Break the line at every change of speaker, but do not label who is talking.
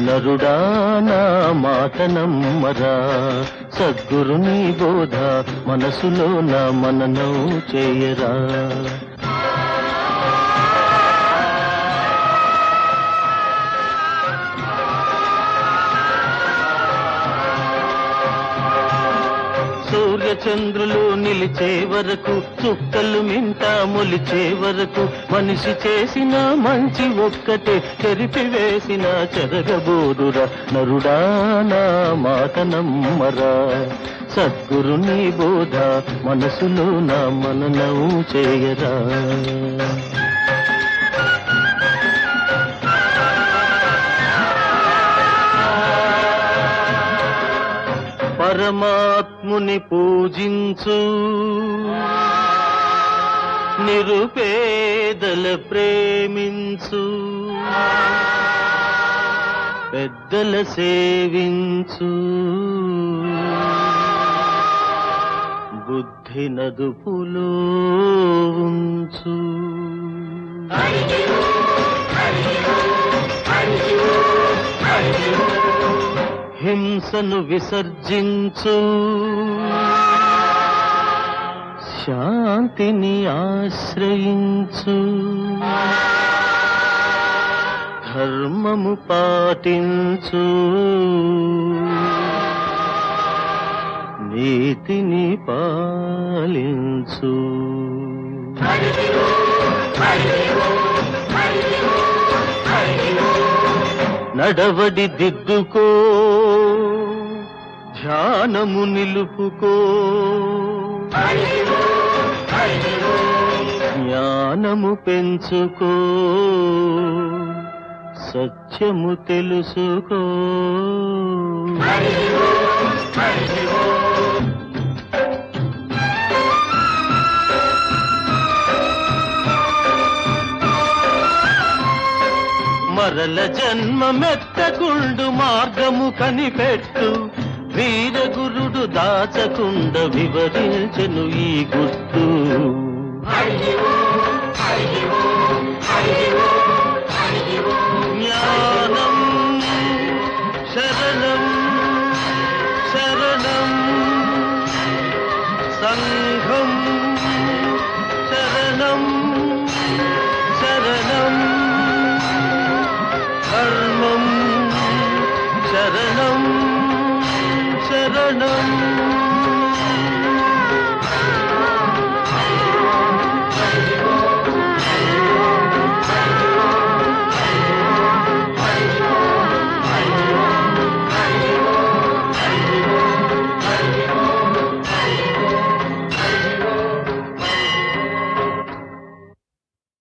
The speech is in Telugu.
నరుడా నా మాట నమ్మరా సద్గురుని బోధ మనసులో నా మననం చేయరా సూర్య చంద్రులు నిలిచే వరకు చుక్కలు మింట మొలిచే వరకు మనిషి చేసిన మంచి ఒక్కటే చెరిపి వేసిన చెరగబోదురా నరుడా నా మాట నమ్మరా సద్గురుని బోధ మనసులో నా మననం చేయరా పరమాత్ముని పూజించు నిరుపేదల ప్రేమించు పెద్దల సేవించు బుద్ధి నదుపులో ఉంచు హింసను విసర్జించు శాంతిని ఆశ్రయించు ధర్మము పాటించు నీతిని పాలించు నడవడి దిద్దుకో ధ్యానము నిలుపుకో జ్ఞానము పెంచుకో సత్యము తెలుసుకో మరల జన్మమెత్తకుండు మార్గము కనిపెట్టు వీరగురుడు దాచకుండ వివరించెను ఈ గుర్తు జ్ఞానం శరణం శరణం సంఘం శరణం శరణం ధర్మం శరణం శరణం